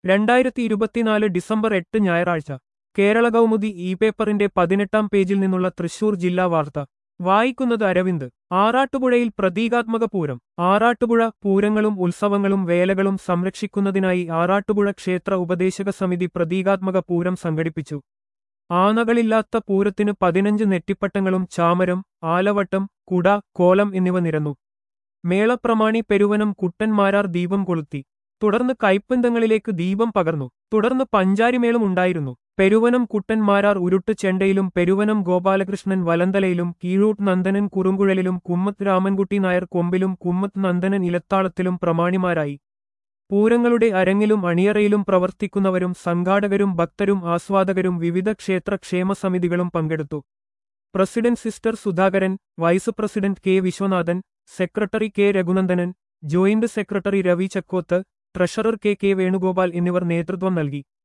രണ്ടായിരത്തി ഇരുപത്തിനാല് ഡിസംബർ എട്ട് ഞായറാഴ്ച കേരള കൗമുദി ഇ പേപ്പറിന്റെ പതിനെട്ടാം പേജിൽ നിന്നുള്ള തൃശൂർ ജില്ലാ വാർത്ത വായിക്കുന്നത് അരവിന്ദ് ആറാട്ടുപുഴയിൽ പ്രതീകാത്മക പൂരം ആറാട്ടുപുഴ പൂരങ്ങളും ഉത്സവങ്ങളും വേലകളും സംരക്ഷിക്കുന്നതിനായി ആറാട്ടുപുഴ ക്ഷേത്ര ഉപദേശക സമിതി പ്രതീകാത്മക പൂരം സംഘടിപ്പിച്ചു ആനകളില്ലാത്ത പൂരത്തിന് പതിനഞ്ച് നെറ്റിപ്പട്ടങ്ങളും ചാമരം ആലവട്ടം കുട കോലം എന്നിവ നിരന്നു മേളപ്രമാണി പെരുവനം കുട്ടന്മാരാർ ദീപം കൊളുത്തി തുടർന്ന് കൈപ്പന്തങ്ങളിലേക്ക് ദീപം പകർന്നു തുടർന്ന് പഞ്ചാരിമേളം ഉണ്ടായിരുന്നു പെരുവനം കുട്ടന്മാരാർ ഉരുട്ട് ചെണ്ടയിലും പെരുവനം ഗോപാലകൃഷ്ണൻ വലന്തലയിലും കീഴൂട്ട് നന്ദനൻ കുറുങ്കുഴലിലും കുമ്മത്ത് രാമൻകുട്ടി നായർ കൊമ്പിലും കുമ്മത്ത് നന്ദനൻ ഇലത്താളത്തിലും പ്രമാണിമാരായി പൂരങ്ങളുടെ അരങ്ങിലും അണിയറയിലും പ്രവർത്തിക്കുന്നവരും സംഘാടകരും ഭക്തരും ആസ്വാദകരും വിവിധ ക്ഷേത്ര ക്ഷേമ സമിതികളും പങ്കെടുത്തു president sister Sudhakaran vice president K Viswanathan secretary K Raghunandanan joint secretary Ravi Chakkoth treasurer K K Venugopal എന്നിവർ നേതൃത്വം നൽകി